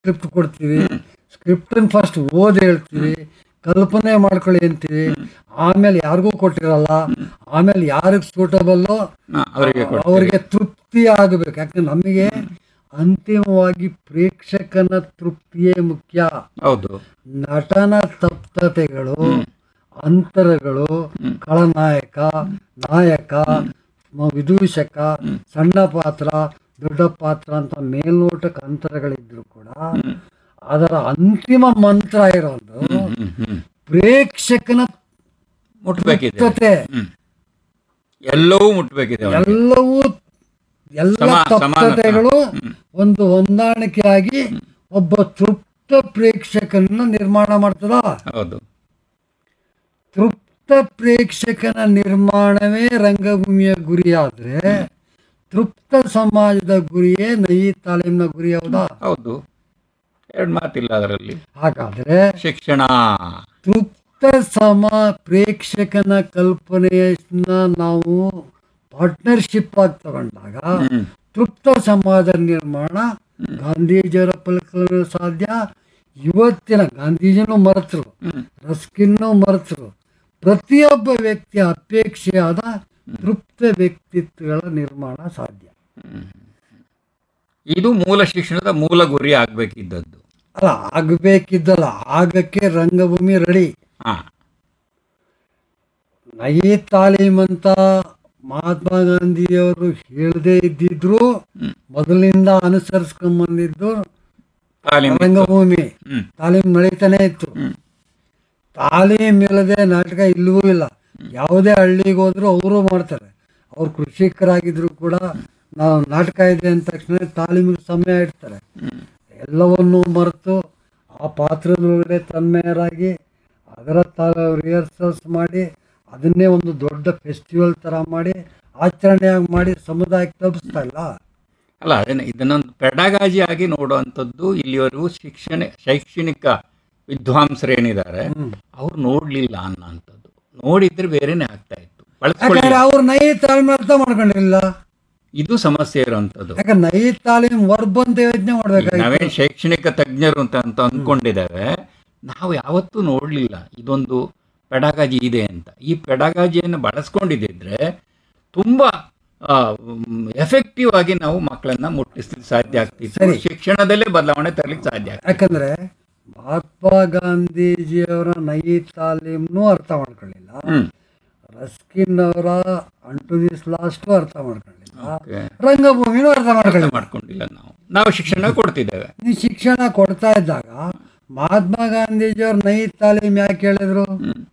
Script ಕೊಡ್ತೀವಿ ಸ್ಕ್ರಿಪ್ಟನ್ನ first ಓದಿ ಹೇಳ್ತೀವಿ ಕಲ್ಪನೆ ಮಾಡ್ಕೊಳ್ಳಿ ಅಂತೀವಿ ಆಮೇಲೆ ಯಾರಿಗೂ ಕೊಟ್ಟಿರಲ್ಲ ಆಮೇಲೆ ಯಾರಿಗೆ ಸೂಟಬಲ್ಲು ಹಾ, ಅವರಿಗೆ ಕೊಡ್ತೀವಿ. ಅವರಿಗೆ ತೃಪ್ತಿ ಆಗಬೇಕು ಯಾಕಂದ್ರೆ ನಮಗೆ ಅಂತಿಮವಾಗಿ ಪ್ರೇಕ್ಷಕನ ತೃಪ್ತಿಯೇ ಮುಖ್ಯ ಹೌದು ನಟನ ತಪ್ತತೆಗಳು ಅಂತರಗಳು ಖಳನಾಯಕ ನಾಯಕ ಮ- ವಿದೂಷಕ ಸಣ್ಣ ಪಾತ್ರ ದೊಡ್ಡ ಪಾತ್ರ ಅಂತ ಮೇಲ್ನೋಟಕ್ಕೆ ಅಂತರಗಳಿದ್ರು ಕೂಡ ಅದರ ಅಂತಿಮ ಮಂತ್ರ ಇರೋದು ಹ್ಮ್ ಹ್ಮ್ ಪ್ರೇಕ್ಷಕನ ಮುಟ್ಬೇಕಿದೆ ತೃಪ್ತತೆ ಹ್ಮ್ ಎಲ್ಲವೂ ಮುಟ್ಬೇಕಿದೆ ಅವನಿಗೆ. ಎಲ್ಲವೂ ಎಲ್ಲ ಸಮ- ತಪ್ತತೆಗಳು ಒಂದು ಹೊಂದಾಣಿಕೆಯಾಗಿ ಒಬ್ಬ ತೃಪ್ತ ಪ್ರೇಕ್ಷಕನನ್ನ ನಿರ್ಮಾಣ ಮಾಡ್ತದ ಹೌದು ತೃಪ್ತ ಪ್ರೇಕ್ಷಕನ ನಿರ್ಮಾಣವೇ ರಂಗಭೂಮಿಯ ಗುರಿಯಾದ್ರೆ ತೃಪ್ತ ಸಮಾಜದ ಗುರಿಯೇ ನಯಿ ತಾಲೀಮಿನ ಗುರಿ ಹೌದಾ ಹೌದು ಎರಡು ಮಾತಿಲ್ಲ ಅದರಲ್ಲಿ ಹಾಗಾದ್ರೆ ಶಿಕ್ಷಣ ತೃಪ್ತ ಸಮ ಪ್ರೇಕ್ಷಕನ ಕಲ್ಪನೆಯನ್ನ ನಾವು ಪಾರ್ಟ್ನರ್ಶಿಪ್ ಆಗಿ ತಗೊಂಡಾಗ ಹ್ಮ್. ತೃಪ್ತ ಸಮಾಜ ನಿರ್ಮಾಣ ಗಾಂಧೀಜಿಯವರ ಫಲಕಗಳು ಸಾಧ್ಯ ಇವತ್ತಿನ ಗಾಂಧೀಜಿನೂ ಮರೆತರು ರಸ್ಕಿನ್ನೂ ಮರೆತರು ಪ್ರತಿಯೊಬ್ಬ ವ್ಯಕ್ತಿಯ ಅಪೇಕ್ಷೆಯಾದ ತೃಪ್ತ ವ್ಯಕ್ತಿತ್ವಗಳ ನಿರ್ಮಾಣ ಸಾಧ್ಯ ಇದು ಮೂಲ ಶಿಕ್ಷಣದ ಮೂಲ ಗುರಿ ಆಗ್ಬೇಕಿದ್ದದ್ದು ಅಲ್ಲ ಆಗಬೇಕಿದ್ದಲ್ಲ ಆಗಕ್ಕೆ ರಂಗಭೂಮಿ ರೆಡಿ ಹಾ ನಯಿ ತಾಲೀಮ್ ಅಂತ ಮಹಾತ್ಮ ಗಾಂಧಿಯವರು ಹೇಳದೇ ಇದ್ದಿದ್ರು ಮೊದಲಿಂದ ಅನುಸರಿಸ್ಕೊಂಡ್ ಬಂದಿದ್ದು ತಾಲೀಮ್ ಇತ್ತು. ರಂಗಭೂಮಿ ಹ್ಮ್ ತಾಲೀಮ್ ನಡೀತಾನೆ ಇತ್ತು ಹ್ಮ್. ತಾಲೀಮ್ ಇಲ್ಲದೆ ನಾಟಕ ಇಲ್ಲವೂ ಇಲ್ಲ ಯಾವುದೇ ಹಳ್ಳಿಗೆ ಹೋದ್ರು ಅವರು ಮಾಡ್ತಾರೆ ಅವ್ರು ಕೃಷಿಕರಾಗಿದ್ರು ಕೂಡ ನಾವು ನಾಟಕ ಇದೆ ಅಂದ ತಕ್ಷಣ ತಾಲೀಮಿಗೆ ಸಮಯ ಇಡ್ತಾರೆ ಎಲ್ಲವನ್ನೂ ಮರೆತು ಆ ಪಾತ್ರದೊಳಗಡೆ ತನ್ಮಯರಾಗಿ ಅದರ ತ ರಿಹರ್ಸಲ್ಸ್ ಮಾಡಿ ಅದನ್ನೇ ಒಂದು ದೊಡ್ಡ ಫೆಸ್ಟಿವಲ್ ಥರ ಮಾಡಿ ಆಚರಣೆಯಾಗಿ ಮಾಡಿ ಸಮುದಾಯಕ್ಕೆ ತಲುಪಿಸ್ತಾ ಇಲ್ಲ ಅಲ್ಲ ಅದೇನೆ ಇದನ್ನೊಂದು ಪೆಡಗಾಜಿ ಆಗಿ ನೋಡುವಂಥದ್ದು ಇಲ್ಲಿವರೆಗೂ ಶಿಕ್ಷಣ ಶೈಕ್ಷಣಿಕ ವಿದ್ವಾಂಸರೇನಿದ್ದಾರೆ ಅವ್ರು ನೋಡ್ಲಿಲ್ಲ ಅನ್ನೋಂಥದ್ದು ನೋಡಿದ್ರೆ ಬೇರೆನೆ ಆಗ್ತಾ ಇತ್ತು ಬಳಸ್ಕೊಳ್ಳಿ ಯಾಕಂದ್ರೆ ಅವ್ರು ನೈ ತಾಲೀಮ್ ಅರ್ಥ ಮಾಡ್ಕೊಂಡಿರಲಿಲ್ಲ ಇದು ಸಮಸ್ಯೆ ಇರುವಂಥದ್ದು ಯಾಕಂದ್ರೆ ನೈ ತಾಲೀಮ್ ವರ್ಬ್ ಅಂತ ಯೋಚನೆ ಮಾಡ್ಬೇಕಾಗಿತ್ತು ನಾವೇ ಶೈಕ್ಷಣಿಕ ತಜ್ಞರು ಅಂತ ಅಂತ ಅಂದ್ಕೊಂಡಿದ್ದೇವೆ ನಾವು ಯಾವತ್ತೂ ನೋಡಲಿಲ್ಲ ಇದೊಂದು ಪೆಡಗಾಜಿ ಇದೆ ಅಂತ ಈ ಪೆಡಗಾಜಿಯನ್ನು ಬಳಸ್ಕೊಂಡಿದ್ದಿದ್ರೆ ತುಂಬ ಎಫೆಕ್ಟಿವ್ ಆಗಿ ನಾವು ಮಕ್ಕಳನ್ನ ಮುಟ್ಟಿಸ್ಲಿಕ್ಕೆ ಸಾಧ್ಯ ಆಗ್ತಿತ್ತು ಸರಿ. ಶಿಕ್ಷಣದಲ್ಲೇ ಬದಲಾವಣೆ ತರಲಿಕ್ಕೆ ಸಾಧ್ಯ ಆಗ್ತಿತ್ತು ಯಾಕಂದ್ರೆ ಮಹಾತ್ಮ ಗಾಂಧೀಜಿಯವರ ನೈ ತಾಲೀಮ್ನೂ ಅರ್ಥ ಮಾಡ್ಕೊಳ್ಳಿಲ್ಲ ಹ್ಮ್ ರಸ್ಕಿನ್ ಅವರ ಅಂಟು ದಿಸ್ ಲಾಸ್ಟ್ ಅರ್ಥ ಮಾಡ್ಕೊಳ್ಳಿಲ್ಲ Okay. ರಂಗಭೂಮಿನೂ ಅರ್ಥ ಅರ್ಥ ಮಾಡ್ಕೊಳ್ಳಿಲ್ಲ ಮಾಡ್ಕೊಂಡಿಲ್ಲ ನಾವು ನಾವು ಶಿಕ್ಷಣ ಕೊಡ್ತಿದ್ದೇವೆ ನೀವು ಶಿಕ್ಷಣ ಕೊಡ್ತಾ ಇದ್ದಾಗ ಮಹಾತ್ಮ ಗಾಂಧೀಜಿಯವ್ರ ನೈ ತಾಲೀಮ್ ಯಾಕೆ ಹೇಳಿದ್ರು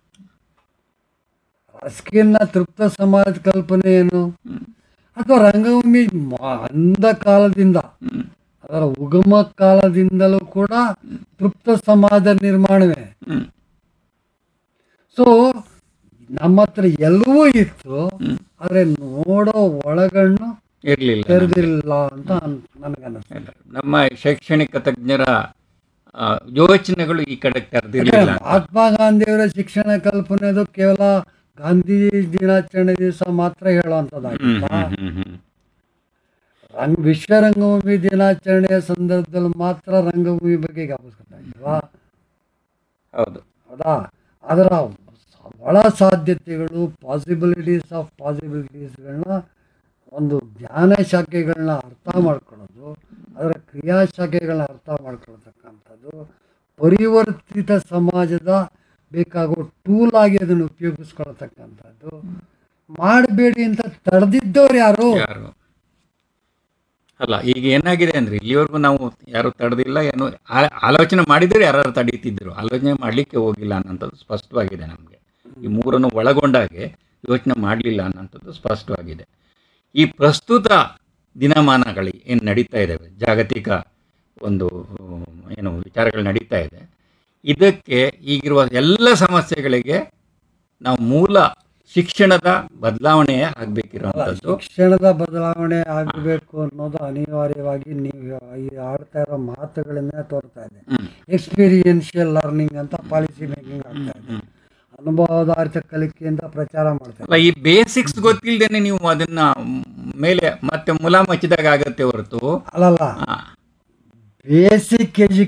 ರಸ್ಕಿನ್ನ ತೃಪ್ತ ಸಮಾಜ ಕಲ್ಪನೆ ಏನು ಅಥವಾ ರಂಗಭೂಮಿ ಮ- ಅಂದ ಕಾಲದಿಂದ ಅದರ ಉಗಮ ಕಾಲದಿಂದಲೂ ಕೂಡ ತೃಪ್ತ ಸಮಾಜ ನಿರ್ಮಾಣವೇ ಹ್ಮ್. ಸೊ ನಮ್ಮ ಹತ್ರ ಎಲ್ಲವೂ ಇತ್ತು ಆದರೆ ನೋಡೋ ಒಳಗಣ್ಣು ಇರ್ಲಿಲ್ಲ ತೆರೆದಿಲ್ಲ ಅಂತ ಅನ್- ನನಗನ್ನಿಸ್ತದೆ ನಮ್ಮ ಶೈಕ್ಷಣಿಕ ತಜ್ಞರ ಆ, ಯೋಚನೆಗಳು ಈ ಕಡೆ ತೆರೆದಿರ್ಲಿಲ್ಲ ಮಹಾತ್ಮ ಗಾಂಧಿಯವರ ಶಿಕ್ಷಣ ಕಲ್ಪನೆದು ಕೇವಲ ಗಾಂಧಿ ದಿನಾಚರಣೆ ದಿವಸ ಮಾತ್ರ ಹ್ಮ್ ಹೇಳುವಂಥದ್ದಾಗಿತ್ತ ಹ್ಮ್ ಹ್ಮ್ ಹ್ಮ್ ರಂಗ ವಿಶ್ವ ರಂಗಭೂಮಿ ದಿನಾಚರಣೆಯ ಸಂದರ್ಭದಲ್ಲಿ ಮಾತ್ರ ರಂಗಭೂಮಿ ಬಗ್ಗೆ ಜ್ಞಾಪಿಸ್ಕೊತಾ ಹೌದು ಹೌದಾ ಅದರ ಒಳ ಸಾಧ್ಯತೆಗಳು ಪಾಸಿಬಿಲಿಟೀಸ್ ಆಫ್ ಪಾಸಿಬಿಲಿಟೀಸ್ಗಳನ್ನ ಒಂದು ಜ್ಞಾನ ಶಾಖೆಗಳನ್ನ ಅರ್ಥ ಮಾಡ್ಕೊಳ್ಳೋದು ಅದರ ಕ್ರಿಯಾಶಾಖೆಗಳನ್ನ ಅರ್ಥ ಮಾಡ್ಕೊಳ್ತಕ್ಕಂಥದ್ದು ಪರಿವರ್ತಿತ ಸಮಾಜದ ಬೇಕಾಗೋ ಟೂಲ್ ಆಗಿ ಅದನ್ನು ಉಪಯೋಗಿಸ್ಕೊಳ್ತಕ್ಕಂಥದ್ದು ಮಾಡಬೇಡಿ ಅಂತ ತಡೆದಿದ್ದವ್ರು ಯಾರು ಯಾರು ಅಲ್ಲ ಈಗ ಏನಾಗಿದೆ ಅಂದ್ರೆ ಇಲ್ಲಿವರೆಗೂ ನಾವು ಯಾರು ತಡೆದಿಲ್ಲ ಏನು ಆ- ಆಲೋಚನೆ ಮಾಡಿದ್ರೆ ಯಾರು ತಡೀತಿದ್ರು ಆಲೋಚನೆ ಮಾಡಲಿಕ್ಕೆ ಹೋಗಿಲ್ಲ ಅನ್ನೋಂಥದ್ದು ಸ್ಪಷ್ಟವಾಗಿದೆ ನಮಗೆ ಈ ಮೂರನ್ನು ಒಳಗೊಂಡಾಗೆ ಯೋಚನೆ ಮಾಡಲಿಲ್ಲ ಅನ್ನೋಂಥದ್ದು ಸ್ಪಷ್ಟವಾಗಿದೆ ಈ ಪ್ರಸ್ತುತ ದಿನಮಾನಗಳು ಏನು ನಡೀತಾ ಇದ್ದಾವೆ ಜಾಗತಿಕ ಒಂದು ಹ್ಮ್, ಏನು ವಿಚಾರಗಳು ನಡೀತಾ ಇದೆ ಇದಕ್ಕೆ ಈಗಿರುವ ಎಲ್ಲ ಸಮಸ್ಯೆಗಳಿಗೆ ನಾವು ಮೂಲ ಶಿಕ್ಷಣದ ಬದಲಾವಣೆ ಆಗಬೇಕಿರುವಂಥದ್ದು ಶಿಕ್ಷಣದ ಬದಲಾವಣೆ ಆಗಬೇಕು ಅನ್ನೋದು ಅನಿವಾರ್ಯವಾಗಿ ನೀವು ಈ ಆಡ್ತಾ ಇರೋ ಮಾತುಗಳಿಂದ ತೋರ್ತಾ ಇದೆ ಎಕ್ಸ್ಪೀರಿಯನ್ಷಿಯಲ್ ಲರ್ನಿಂಗ್ ಅಂತ ಪಾಲಿಸಿ ಮೇಕಿಂಗ್ ಆಗ್ತಾ ಇದೆ ಅನುಭವದಾರಿತ ಕಲಿಕೆಯಿಂದ ಪ್ರಚಾರ ಮಾಡ್ತಾ ಅಲ್ಲ ಈ ಬೇಸಿಕ್ಸ್ ಗೊತ್ತಿಲ್ಲದೇನೆ ನೀವು ಅದನ್ನ ಮೇಲೆ ಮತ್ತೆ ಮುಲಾಮ್ ಹಚ್ಚಿದಾಗ ಆಗತ್ತೆ ಹೊರತು ಅಲ್ಲಲ್ಲ ಆ, ಬೇಸಿಕ್